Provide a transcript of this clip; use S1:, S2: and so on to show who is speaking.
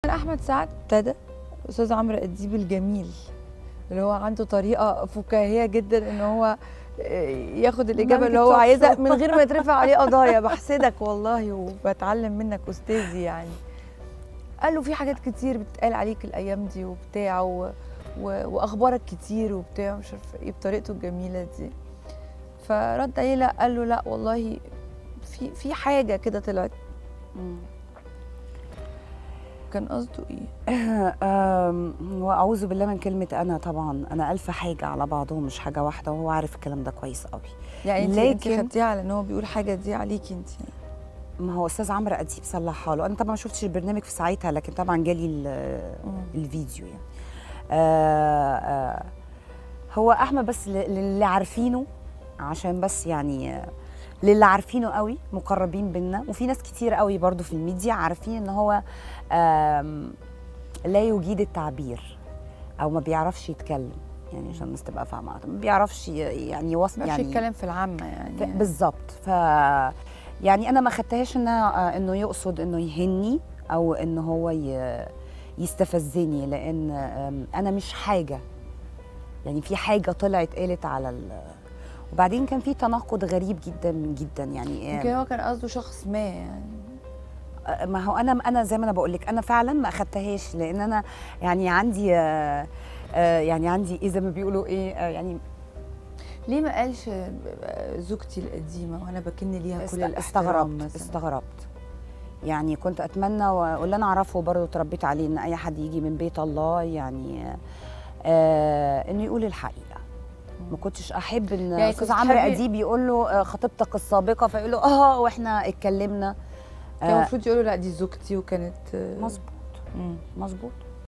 S1: احمد سعد ابتدى استاذ عمرو اديب الجميل اللي هو عنده طريقه فكاهيه جدا ان هو ياخد الاجابه اللي هو عايزها من غير ما يترفع عليه قضايا بحسدك والله وبتعلم منك استاذي يعني قال له في حاجات كتير بتتقال عليك الايام دي وبتاع و... و... واخبارك كتير وبتاع مش عارفه ايه بطريقته الجميله دي فرد عليه لا قال له لا والله في في حاجه كده طلعت كان قصده ايه؟
S2: آم، واعوذ بالله من كلمه انا طبعا انا الف حاجه على بعضهم مش حاجه واحده وهو عارف الكلام ده كويس قوي
S1: يعني انت انت
S2: لكن-
S1: خدتيها على ان هو بيقول حاجه دي عليكي انت
S2: ما هو استاذ عمرو اديب صلحها له انا طبعا ما شفتش البرنامج في ساعتها لكن طبعا جالي ال-
S1: مم.
S2: الفيديو يعني آه آه هو احمد بس ل- للي عارفينه عشان بس يعني آه، للي عارفينه قوي مقربين بينا وفي ناس كتير قوي برضو في الميديا عارفين ان هو آم، لا يجيد التعبير او ما بيعرفش يتكلم يعني عشان الناس تبقى فاهمه ما بيعرفش ي- يعني يوصل
S1: مش
S2: يعني
S1: يتكلم في العامه يعني
S2: ف- بالظبط ف يعني انا ما خدتهاش انها انه يقصد انه يهني او ان هو ي... يستفزني لان أم، انا مش حاجه يعني في حاجه طلعت قالت على ال... وبعدين كان في تناقض غريب جدا جدا يعني
S1: يمكن هو كان قصده شخص ما يعني
S2: آه، ما هو انا انا زي ما انا بقول لك انا فعلا ما اخدتهاش لان انا يعني عندي آه، آه، يعني عندي ايه زي ما بيقولوا ايه آه، يعني
S1: ليه ما قالش آه، زوجتي القديمه وانا بكن ليها كل
S2: است-
S1: الاحترام
S2: استغربت
S1: مثلا
S2: استغربت يعني كنت اتمنى و- واللي انا اعرفه برضه اتربيت عليه ان اي حد يجي من بيت الله يعني آه انه يقول الحقيقه ما كنتش احب ان
S1: يعني
S2: استاذ
S1: كنت
S2: عمرو
S1: تحبي-
S2: اديب يقول له آه، خطيبتك السابقه فيقول له اه واحنا اتكلمنا
S1: كان
S2: آه
S1: المفروض يقولوا لا دي زوجتي وكانت آه،
S2: مظبوط
S1: مم.
S2: مظبوط